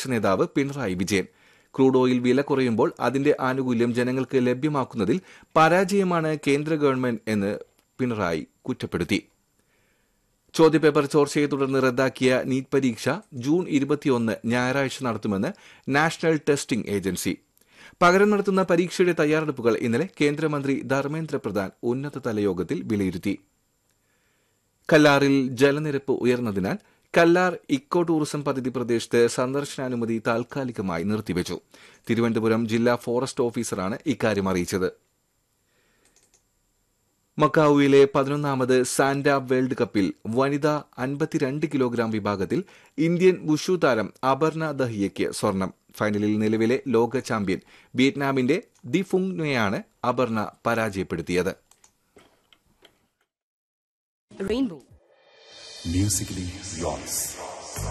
പ്രതിപക്ഷ നേതാവ് Pinarayi Vijayan crude oil വില കുറയുമ്പോൾ അതിന്റെ ആനുകൂല്യം ജനങ്ങൾക്ക് ലഭ്യമാക്കുന്നതിൽ പരാജയമാണ് കേന്ദ്ര ഗവൺമെന്റ് എന്ന് പിണറായി കുറ്റപ്പെടുത്തി ചോദ്യപേപ്പർ ചോർച്ചയെ തുടർന്ന് റദ്ദാക്കിയ നീറ്റ് പരീക്ഷ ജൂൺ ഇരുപത്തിയൊന്ന് ഞായറാഴ്ച നടത്തുമെന്ന് നാഷണൽ ടെസ്റ്റിംഗ് ഏജൻസി പകരം നടത്തുന്ന പരീക്ഷയുടെ തയ്യാറെടുപ്പുകൾ ഇന്നലെ കേന്ദ്രമന്ത്രി ധർമ്മേന്ദ്ര പ്രധാൻ ഉന്നതതല യോഗത്തിൽ വിലയിരുത്തി കല്ലാറിൽ ജലനിരപ്പ് ഉയർന്നതിനാൽ കല്ലാർ ഇക്കോ ടൂറിസം പദ്ധതി പ്രദേശത്ത് സന്ദർശനാനുമതി താൽക്കാലികമായി നിർത്തിവച്ചു തിരുവനന്തപുരം ജില്ലാ ഫോറസ്റ്റ് ഓഫീസറാണ് ഇക്കാര്യം അറിയിച്ചത് മക്കാവുവിലെ പതിനൊന്നാമത് സാന്റ വേൾഡ് കപ്പിൽ വനിതാ അൻപത്തിരണ്ട് കിലോഗ്രാം വിഭാഗത്തിൽ ഇന്ത്യൻ വുഷു താരം അപർണ ദഹിയയ്ക്ക് സ്വർണം ഫൈനലിൽ നിലവിലെ ലോക ചാമ്പ്യൻ വിയറ്റ്നാമിന്റെ ദി ഫുങ്നെയാണ് അപർണ പരാജയപ്പെടുത്തിയത് Rainbow. Musically yours.